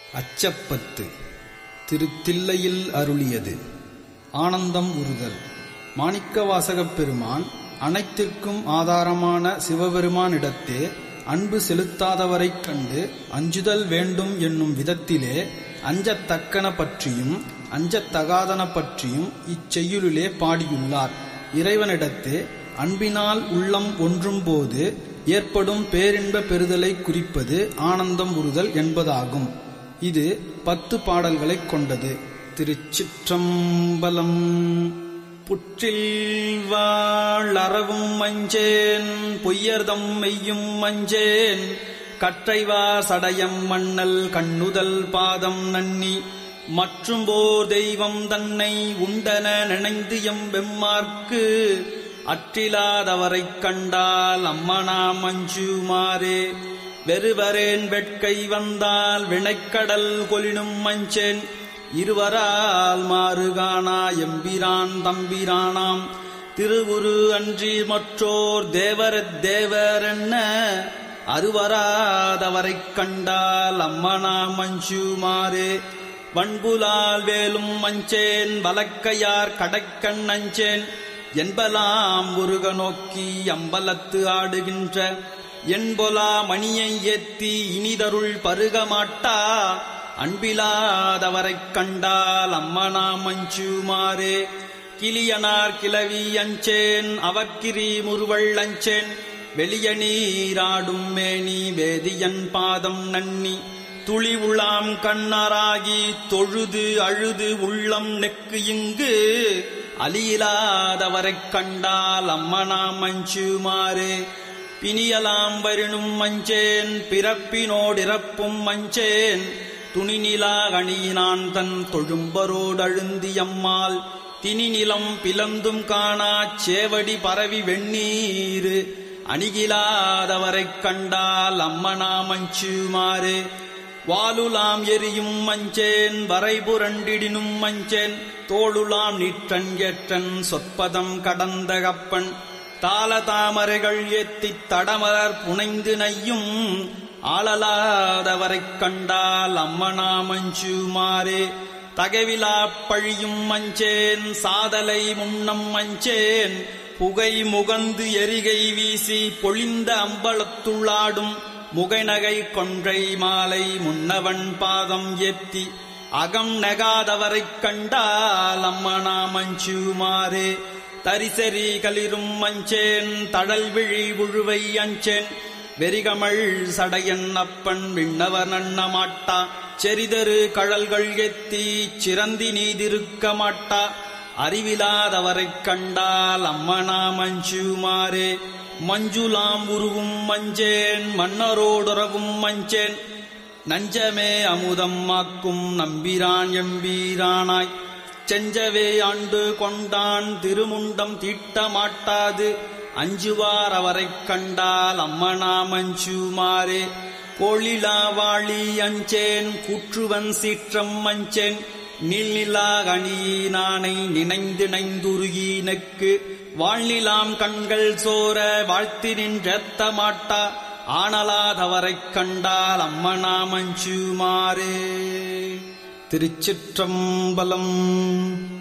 அச்சப்பத்து திருத்தில்லையில் அருளியது ஆனந்தம் உறுதல் மாணிக்கவாசகப் பெருமான் அனைத்திற்கும் ஆதாரமான சிவபெருமானிடத்தே அன்பு செலுத்தாதவரைக் கண்டு அஞ்சுதல் வேண்டும் என்னும் விதத்திலே அஞ்சத்தக்கன பற்றியும் அஞ்சத்தகாதன பற்றியும் இச்செய்யுளிலே பாடியுள்ளார் இறைவனிடத்தே அன்பினால் உள்ளம் ஒன்றும் போது ஏற்படும் பேரின்ப பெறுதலை குறிப்பது ஆனந்தம் உறுதல் என்பதாகும் இது பத்து பாடல்களைக் கொண்டது திருச்சிற்றம்பலம் புற்றில் வாழறவும் மஞ்சேன் பொய்யர்தம் மெய்யும் மஞ்சேன் கற்றைவார் சடயம் மண்ணல் கண்ணுதல் பாதம் நன்னி மற்றும் போர் தெய்வம் தன்னை உண்டன நினைந்து எம் வெம்மார்க்கு அற்றிலாதவரைக் கண்டால் அம்மனா மஞ்சுமாறே வெறுவரேன் வெட்கை வந்தால் வினைக்கடல் கொலினும் மஞ்சேன் இருவரால் மாறுகானா எம்பிரான் தம்பிரானாம் திருவுரு அன்றி மற்றோர் தேவரத் தேவரென்ன அருவராதவரைக் கண்டால் அம்மனா மஞ்சுமாறே வன்புலால் வேலும் மஞ்சேன் வலக்கையார் கடக்கண் அஞ்சேன் என்பலாம் முருக நோக்கி அம்பலத்து ஆடுகின்ற என்பொலா மணியை ஏத்தி இனிதருள் பருக மாட்டா அன்பிலாதவரைக் கண்டால் அம்மனா மஞ்சுமாறே கிளியனார் கிளவி அஞ்சேன் அவக்கிரி முருவள் அஞ்சேன் வெளிய நீராடும் மேனி வேதியன் பாதம் நன்னி துளி உளாம் கண்ணராகி தொழுது அழுது உள்ளம் நெக்கு இங்கு அலியிலாதவரைக் கண்டால் அம்மனா மஞ்சுமாறே பிணியலாம் வருணும் மஞ்சேன் பிறப்பினோடிறப்பும் மஞ்சேன் துணிநிலா அணியினான் தன் தொழும்பரோடழுந்தியம்மாள் திணிநிலம் பிளந்தும் காணாச் சேவடி பரவி வெண்ணீரு அணிகிலாதவரைக் கண்டால் அம்மனா மஞ்சுமாறே வாலுலாம் எரியும் மஞ்சேன் வரைபுரண்டிடினும் மஞ்சேன் தோளுலாம் நிற்றன் ஏற்றன் சொற்பதம் கடந்த கப்பன் தாள தாமரைகள் ஏத்தித் தடமலர் புனைந்து நையும் ஆளலாதவரைக் கண்டால் அம்மனா மஞ்சுமாறே தகவிலாப் பழியும் மஞ்சேன் சாதலை முன்னம் மஞ்சேன் புகை முகந்து எரிகை வீசி பொழிந்த அம்பலத்துள்ளாடும் முகைநகை கொன்றை மாலை முன்னவன் பாதம் ஏத்தி அகம் நெகாதவரைக் கண்டால் அம்மனா மஞ்சுமாறே தரிசரி களிரும் மஞ்சேன் தடல் விழி உழுவை அஞ்சேன் வெறிகமள் சடையன் அப்பன் விண்ணவர் நண்ண மாட்டா செரிதரு கழல்கள் எத்தி சிறந்தி நீதிருக்க மாட்டா அறிவிலாதவரைக் கண்டால் அம்மனா மஞ்சுமாறே மஞ்சுலாம் உருவும் மஞ்சேன் மன்னரோடுறவும் மஞ்சேன் நஞ்சமே அமுதம் மாக்கும் நம்பிரான் எம்பீரானாய் செஞ்சவே ஆண்டு கொண்டான் திருமுண்டம் தீட்ட மாட்டாது அஞ்சுவார் அவரைக் கண்டால் அம்மனா மஞ்சுமாறே கோழிலா வாழி அஞ்சேன் கூற்றுவன் சீற்றம் மஞ்சேன் நீள்நிலா அணியினானை நினைந்து நைந்துருகினக்கு வாழ்நிலாம் கண்கள் சோர வாழ்த்தி நின்றத்த மாட்டா ஆனலாதவரைக் கண்டால் அம்மனா மஞ்சுமாறே திருச்சிற்றம்பலம்